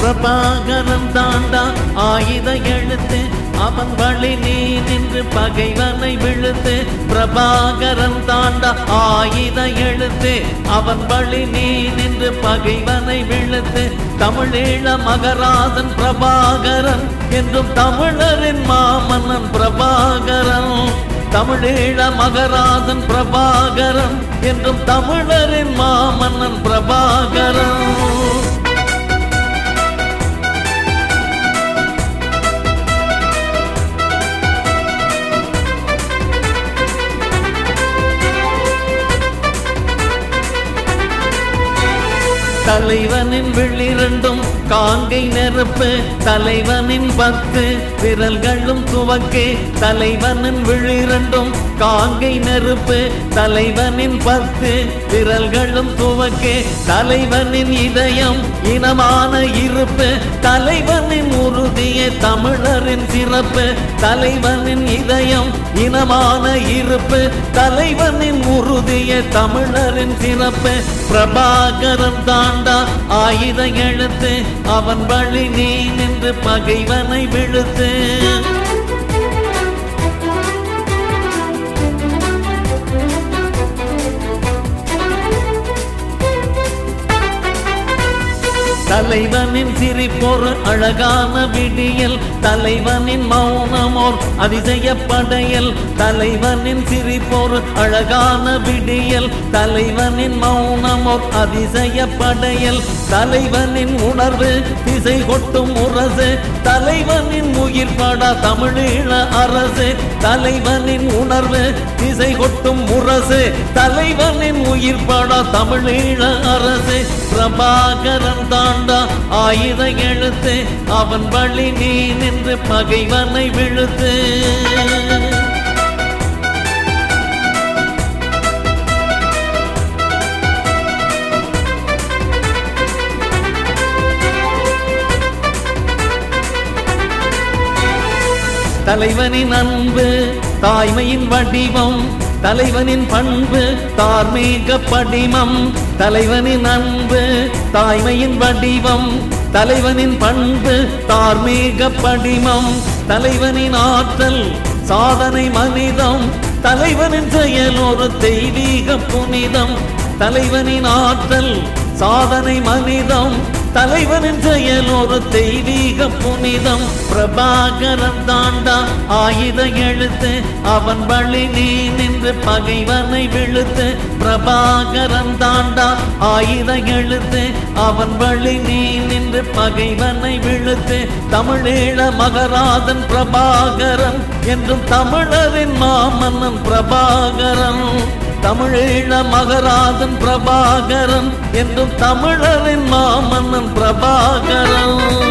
பிரபாகரன் தாண்டா ஆயுத எழுத்து அவன் வழி நீ நின்று பகைவனை விழுத்து பிரபாகரன் தாண்டா ஆயுத எழுத்து அவன் வழி நீ நின்று பகைவனை விழுத்து தமிழீழ மகராசன் பிரபாகரன் என்றும் தமிழரின் மாமன்னன் பிரபாகரன் தமிழீழ மகராசன் பிரபாகரன் என்றும் தமிழரின் மாமன்னன் பிரபாகரன் தலைவனின் விழிரண்டும் காங்கை நெருப்பு தலைவனின் பத்து விரல்களும் துவக்கே தலைவனின் விழிரண்டும் காங்கை நெருப்பு தலைவனின் பத்து விரல்களும் துவக்கே தலைவனின் இதயம் இனமான இருப்பு தலைவனின் உறுதிய தமிழரின் சிறப்பு தலைவனின் இதயம் இனமான இருப்பு தலைவனின் உறுதிய தமிழரின் சிறப்பு பிரபாகரன் தாண்டா ஆயுத எழுத்து அவன் வழி நீ நின்று பகைவனை விழுத்து தலைவனின் சிரிப்பொரு அழகான விடியல் தலைவனின் மௌனமோர் அதிசய படையல் தலைவனின் சிரிப்பொரு அழகான விடியல் தலைவனின் மௌனமோர் அதிசய படையல் தலைவனின் உணர்வு திசை கொட்டும் முரசு தலைவனின் உயிர் படா தமிழீழ அரசு தலைவனின் உணர்வு திசை கொட்டும் முரசு தலைவனின் உயிர் படா தமிழீழ அரசு பிரபாகரன் தாண்டா ஆயுத எழுத்து அவன் வழி நீ நின்று பகைவனை விழுத்து தலைவனின் அன்பு தாய்மையின் வடிவம் தலைவனின் பண்பு தார்மீக படிமம் தலைவனின் அன்பு தாய்மையின் வடிவம் தலைவனின் பண்பு தார்மீக படிமம் தலைவனின் ஆற்றல் சாதனை மனிதம் தலைவனின் செயல் ஒரு தெய்வீக புனிதம் தலைவனின் ஆற்றல் சாதனை மனிதம் தலைவனின் செயல் ஒரு தெய்வீக புனிதம் பிரபாகரன் தாண்டா ஆயுத எழுத்து அவன் வழி நீ நின்று பகைவனை விழுத்து பிரபாகரன் தாண்டா ஆயுத எழுத்து அவன் வழி நீ நின்று பகைவனை விழுத்து தமிழீழ மகராதன் பிரபாகரன் என்றும் தமிழரின் மாமன்னன் பிரபாகரன் தமிழீழ மகராஜன் பிரபாகரன் என்றும் தமிழரின் மாமன்னன் பிரபாகரன்